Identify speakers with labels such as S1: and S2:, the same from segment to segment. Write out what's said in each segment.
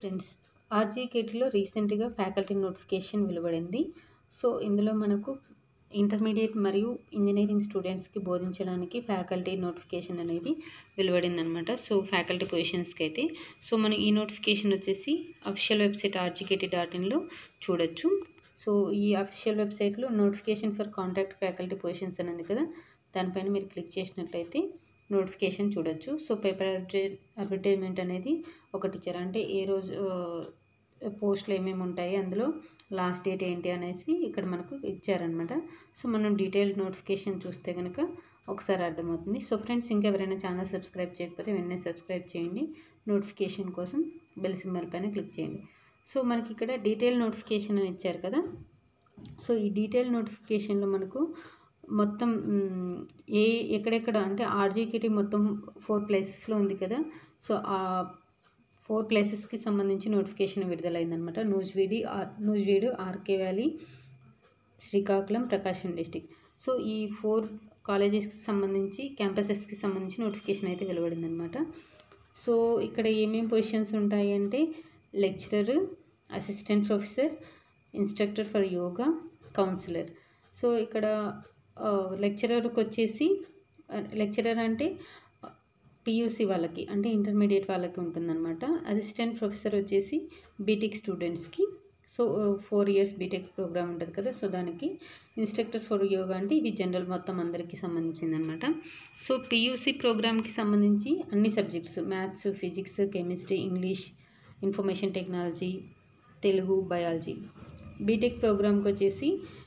S1: friends ఆర్జీకేటీలో రీసెంట్గా faculty notification వెలువడింది so ఇందులో మనకు ఇంటర్మీడియట్ మరియు ఇంజనీరింగ్ స్టూడెంట్స్కి బోధించడానికి ఫ్యాకల్టీ నోటిఫికేషన్ అనేది వెలువడిందనమాట సో ఫ్యాకల్టీ పొజిషన్స్కి అయితే సో మనం ఈ నోటిఫికేషన్ వచ్చేసి అఫిషియల్ వెబ్సైట్ ఆర్జీకేటీ డాట్ ఇన్లో చూడొచ్చు సో ఈ అఫిషియల్ వెబ్సైట్లో notification for contact faculty positions అని ఉంది కదా దానిపైన మీరు క్లిక్ చేసినట్లయితే నోటిఫికేషన్ చూడొచ్చు సో పేపర్ అడ్వర్టైజ్మెంట్ అనేది ఒకటి ఇచ్చారు అంటే ఏ రోజు పోస్టులు ఏమేమి ఉంటాయి అందులో లాస్ట్ డేట్ ఏంటి అనేసి ఇక్కడ మనకు ఇచ్చారనమాట సో మనం డీటెయిల్ నోటిఫికేషన్ చూస్తే కనుక ఒకసారి అర్థమవుతుంది సో ఫ్రెండ్స్ ఇంకెవరైనా ఛానల్ సబ్స్క్రైబ్ చేయకపోతే వెంటనే సబ్స్క్రైబ్ చేయండి నోటిఫికేషన్ కోసం బెల్ సింబల్ పైన క్లిక్ చేయండి సో మనకి ఇక్కడ డీటెయిల్ నోటిఫికేషన్ అని ఇచ్చారు కదా సో ఈ డీటెయిల్ నోటిఫికేషన్లో మనకు మొత్తం మ్, ఏ ఎక్కడెక్కడ అంటే ఆర్జీకేటీ మొత్తం ఫోర్ ప్లేసెస్లో ఉంది కదా సో ఆ ఫోర్ ప్లేసెస్కి సంబంధించి నోటిఫికేషన్ విడుదలైందనమాట నూజివీడి or Nuzvid RK valley Srikakulam Prakasam district so ఈ ఫోర్ కాలేజెస్కి సంబంధించి క్యాంపసెస్కి సంబంధించి నోటిఫికేషన్ అయితే వెలువడిందనమాట సో ఇక్కడ ఏమేమి పొజిషన్స్ ఉంటాయి అంటే lecturer assistant professor instructor for yoga counsellor so ఇక్కడ లెక్చరర్కి వచ్చేసి లెక్చరర్ అంటే పియూసీ వాళ్ళకి అంటే ఇంటర్మీడియట్ వాళ్ళకి ఉంటుందన్నమాట అసిస్టెంట్ ప్రొఫెసర్ వచ్చేసి బీటెక్ స్టూడెంట్స్కి so four years BTech programme ఉంటుంది కదా సో దానికి ఇన్స్ట్రక్టర్ ఫర్ యోగా అంటే ఇవి జనరల్ మొత్తం అందరికీ సంబంధించింది అనమాట సో పియూసీ ప్రోగ్రామ్కి సంబంధించి అన్ని subjects maths physics chemistry English information technology Telugu biology BTech ప్రోగ్రామ్కి వచ్చేసి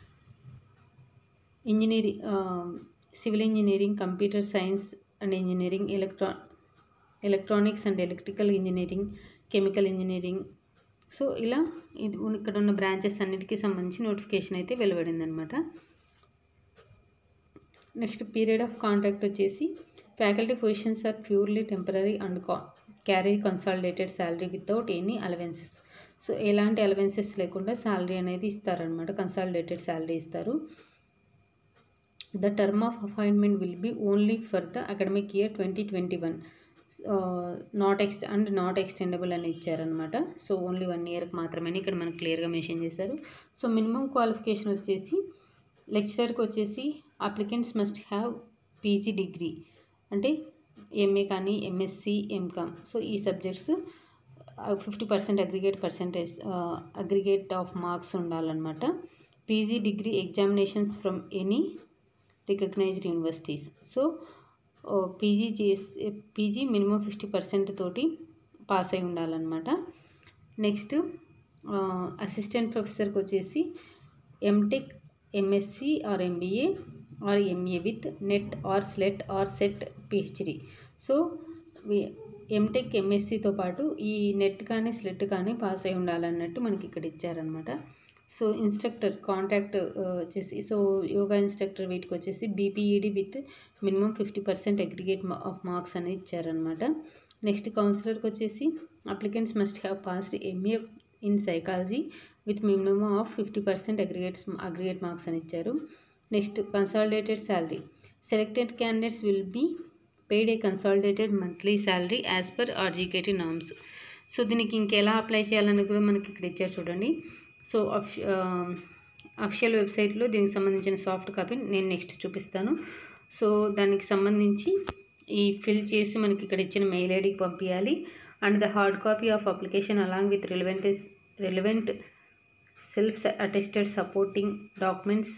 S1: engineering civil engineering computer science and engineering electro electronics and electrical engineering chemical engineering so ఇలా ఇది ఉన్న- ఇక్కడ ఉన్న బ్రాంచెస్ అన్నిటికీ సంబంధించి నోటిఫికేషన్ అయితే వెలువడిందనమాట నెక్స్ట్ పీరియడ్ ఆఫ్ కాంటాక్ట్ వచ్చేసి faculty positions are purely temporary and కా carry consolidated salary without any allowances so ఎలాంటి అలవెన్సెస్ లేకుండా శాలరీ అనేది ఇస్తారనమాట కన్సాలిడేటెడ్ శాలరీ ఇస్తారు the term of appointment will be only for the academic year twenty twenty one not ex and not extendable అని ఇచ్చారనమాట so only one ఇయర్కి మాత్రమే ఇక్కడ మనకు క్లియర్గా మెన్షన్ చేశారు సో మినిమం క్వాలిఫికేషన్ వచ్చేసి లెక్చరర్కి వచ్చేసి applicants must have PG degree అంటే ఎంఏ కానీ ఎంఎస్సి ఎంకామ్ సో ఈ subjects fifty percent aggregate percentage aggregate of marks ఉండాలన్నమాట PG degree examinations from any recognised universities so PG చేసి పీజీ మినిమం ఫిఫ్టీ పర్సెంట్ తోటి pass అయి ఉండాలన్నమాట next assistant ప్రొఫెసర్కి వచ్చేసి MTech MSc or MBA or MA with NET or SLET or SET PhD so MTech ఎంఎస్సితో పాటు ఈ net కానీ స్లెట్ కానీ పాస్ అయి ఉండాలన్నట్టు మనకి ఇక్కడ ఇచ్చారనమాట సో ఇన్స్ట్రక్టర్ కాంటాక్ట్ వచ్చేసి సో యోగా ఇన్స్ట్రక్టర్ వీటికి వచ్చేసి BPEd with minimum fifty percent aggregate of marks అనేది ఇచ్చారనమాట నెక్స్ట్ కౌన్సిలర్కి వచ్చేసి applicants must have passed MA in psychology with minimum of fifty percent aggregates aggregate marks అని ఇచ్చారు next consolidated salary selected candidates will be paid a consolidated monthly salary as per RGKT norms so దీనికి ఇంకెలా apply చేయాలని కూడా మనకి ఇక్కడ ఇచ్చారు చూడండి సో అఫిషియల్ వెబ్సైట్లో దీనికి సంబంధించిన సాఫ్ట్ కాపీ నేను నెక్స్ట్ చూపిస్తాను సో దానికి సంబంధించి ఈ ఫిల్ చేసి మనకి ఇక్కడ ఇచ్చిన మెయిల్ ఐడికి పంపించాలి and the hard copy of application along with relevant relevant self attested supporting documents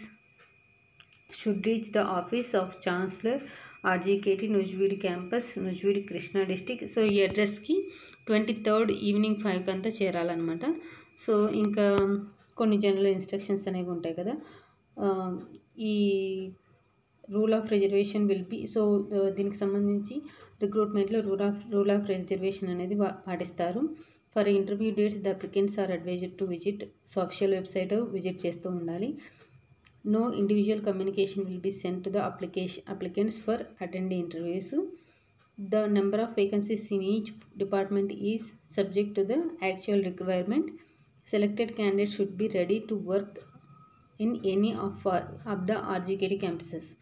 S1: should reach the office of chancellor RGKT Nuzvid campus Nuzvid Krishna district so ఈ అడ్రస్కి ట్వంటీ థర్డ్ ఈవినింగ్ ఫైవ్కి అంతా చేరాలన్నమాట సో ఇంకా కొన్ని జనరల్ ఇన్స్ట్రక్షన్స్ అనేవి ఉంటాయి కదా ఆ, ఈ rule of reservation will be so దీనికి సంబంధించి రిక్రూట్మెంట్లో rule of rule of reservation అనేది వా- పాటిస్తారు for interview dates the applicants are advised to visit so official website visit చేస్తూ ఉండాలి no individual communication will be sent to the application applicants for attending interviews the number of vacancies in each department is subject to the actual requirement selected candidates should be ready to work in any of, our- of the rgkt campuses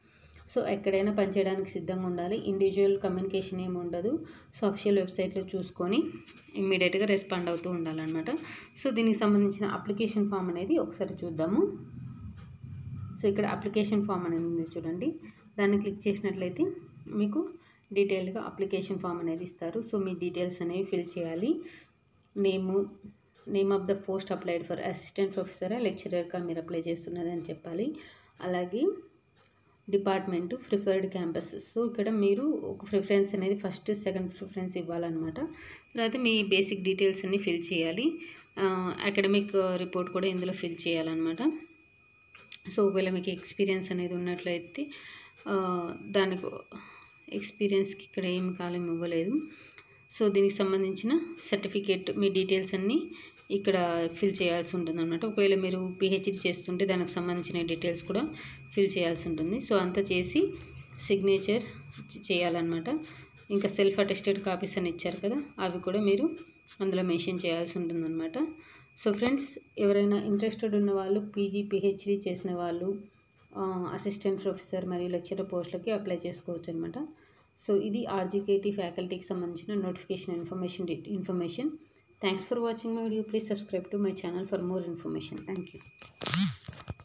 S1: so ఎక్కడైనా పనిచేయడానికి సిద్ధంగా ఉండాలి individual communication ఏమి ఉండదు so official వెబ్సైట్లో చూసుకొని ఇమ్మీడియట్గా respond అవుతూ ఉండాలన్నమాట సో దీనికి సంబంధించిన అప్లికేషన్ ఫామ్ అనేది ఒకసారి చూద్దాము సో ఇక్కడ అప్లికేషన్ ఫామ్ అనేది ఉంది చూడండి దాన్ని క్లిక్ చేసినట్లయితే మీకు డీటెయిల్డ్గా అప్లికేషన్ ఫామ్ అనేది ఇస్తారు సో మీ డీటెయిల్స్ అనేవి ఫిల్ చేయాలి నేము name of the post applied for assistant ప్రొఫెసరా లెక్చరర్గా మీరు అప్లై చేస్తున్నది అని చెప్పాలి అలాగే డిపార్ట్మెంట్ ప్రిఫర్డ్ క్యాంపస్ సో ఇక్కడ మీరు ఒక ప్రిఫరెన్స్ అనేది ఫస్ట్ సెకండ్ ప్రిఫరెన్స్ ఇవ్వాలన్నమాట తర్వాత మీ బేసిక్ డీటెయిల్స్ అన్ని ఫిల్ చేయాలి అకాడమిక్ రిపోర్ట్ కూడా ఇందులో ఫిల్ చేయాలన్నమాట సో ఒకవేళ మీకు ఎక్స్పీరియన్స్ అనేది ఉన్నట్లయితే దానికి ఎక్స్పీరియన్స్కి ఇక్కడ ఏం కాలం ఇవ్వలేదు సో దీనికి సంబంధించిన సర్టిఫికేట్ మీ డీటెయిల్స్ అన్నీ ఇక్కడ ఫిల్ చేయాల్సి ఉంటుంది అనమాట ఒకవేళ మీరు పిహెచ్డి చేస్తుంటే దానికి సంబంధించిన డీటెయిల్స్ కూడా ఫిల్ చేయాల్సి ఉంటుంది సో అంతా చేసి సిగ్నేచర్ చేయాలన్నమాట ఇంకా సెల్ఫ్ అటెస్టెడ్ కాపీస్ అని ఇచ్చారు కదా అవి కూడా మీరు అందులో మెన్షన్ చేయాల్సి ఉంటుందన్నమాట సో ఫ్రెండ్స్ ఎవరైనా ఇంట్రెస్టెడ్ ఉన్న వాళ్ళు పీజీ పిహెచ్డి చేసిన వాళ్ళు అసిస్టెంట్ ప్రొఫెసర్ మరియు లెక్చరర్ పోస్టులకి అప్లై చేసుకోవచ్చు అనమాట సో ఇది ఆర్జీకేటీ ఫ్యాకల్టీకి సంబంధించిన notification information information thanks for watching my video please subscribe to my channel for more information thank you